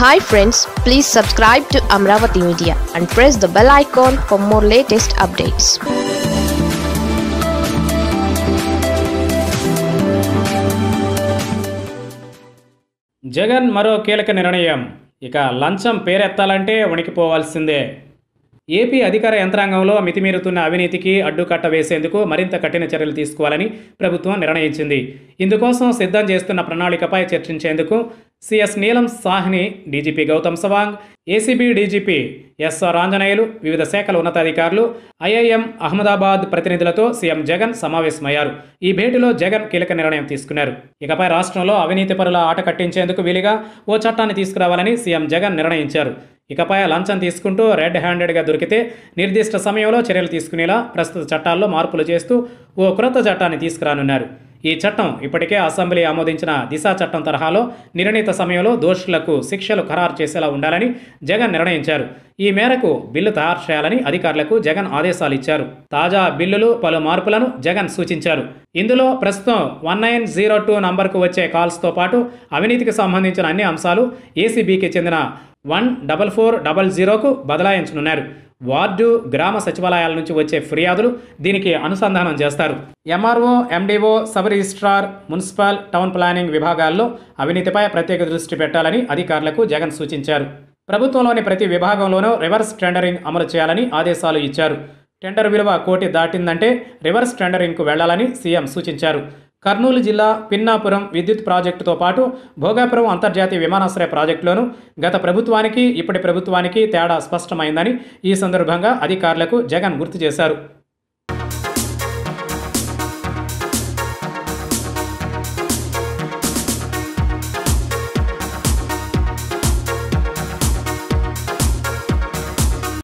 hi friends please subscribe to Amaravati media and press the bell icon for more latest updates Jagan మరో కీలక నిర్ణయం ఇక లంచం పేరెత్తాలంటే వణికిపోవాల్సిందే ఏపీ అధికార యంత్రాంగంలో మితిమీరుతున్న అవినీతికి అడ్డుకట్ట వేసేందుకు మరింత కఠిన చర్యలు తీసుకోవాలని ప్రభుత్వం నిర్ణయించింది ఇందుకోసం సిద్ధం చేస్తున్న ప్రణాళికపై చర్చించేందుకు CS Neelam Sawhney DGP Gautam Sawang ACB DGP SR Anjaneyulu వివిధ శాఖల ఉన్నతాధికారులు ఐఐఎం అహ్మదాబాద్ ప్రతినిధులతో సీఎం జగన్ సమావేశమయ్యారు ఈ భేటీలో జగన్ కీలక నిర్ణయం తీసుకున్నారు ఇకపై రాష్ట్రంలో అవినీతి పరుల ఆట కట్టించేందుకు వీలుగా ఓ చట్టాన్ని తీసుకురావాలని సీఎం జగన్ నిర్ణయించారు ఇకపై లంచం తీసుకుంటూ రెడ్ హ్యాండెడ్గా దొరికితే నిర్దిష్ట సమయంలో చర్యలు తీసుకునేలా ప్రస్తుత చట్టాల్లో మార్పులు చేస్తూ ఓ క్రొత్త చట్టాన్ని తీసుకురానున్నారు ఈ చట్టం ఇప్పటికే అసెంబ్లీ ఆమోదించిన దిశా చట్టం తరహాలో నిర్ణీత సమయంలో దోషులకు శిక్షలు ఖరారు చేసేలా ఉండాలని జగన్ నిర్ణయించారు ఈ మేరకు బిల్లు తయారు చేయాలని అధికారులకు జగన్ ఆదేశాలు ఇచ్చారు తాజా బిల్లులు పలు మార్పులను జగన్ సూచించారు ఇందులో ప్రస్తుతం వన్ నైన్ జీరో టూ నంబర్కు వచ్చే కాల్స్తో పాటు అవినీతికి సంబంధించిన అన్ని అంశాలు ఏసీబీకి చెందిన వన్ డబల్ ఫోర్ డబల్ జీరోకు బదలాయించనున్నారు వార్డు గ్రామ సచివాలయాల నుంచి వచ్చే ఫిర్యాదులు దీనికి అనుసంధానం చేస్తారు MRO MDO sub registrar municipal town planning విభాగాల్లో అవినీతిపై ప్రత్యేక దృష్టి పెట్టాలని అధికారులకు జగన్ సూచించారు ప్రభుత్వంలోని ప్రతి విభాగంలోనూ రివర్స్ టెండరింగ్ అమలు చేయాలని ఆదేశాలు ఇచ్చారు టెండర్ విలువ కోటి దాటిందంటే రివర్స్ టెండరింగ్కు వెళ్లాలని సీఎం సూచించారు కర్నూలు జిల్లా పిన్నాపురం విద్యుత్ ప్రాజెక్టుతో పాటు భోగాపురం అంతర్జాతీయ విమానాశ్రయ ప్రాజెక్టులోనూ గత ప్రభుత్వానికి ఇప్పటి ప్రభుత్వానికి తేడా స్పష్టమైందని ఈ సందర్భంగా అధికారులకు జగన్ గుర్తు చేశారు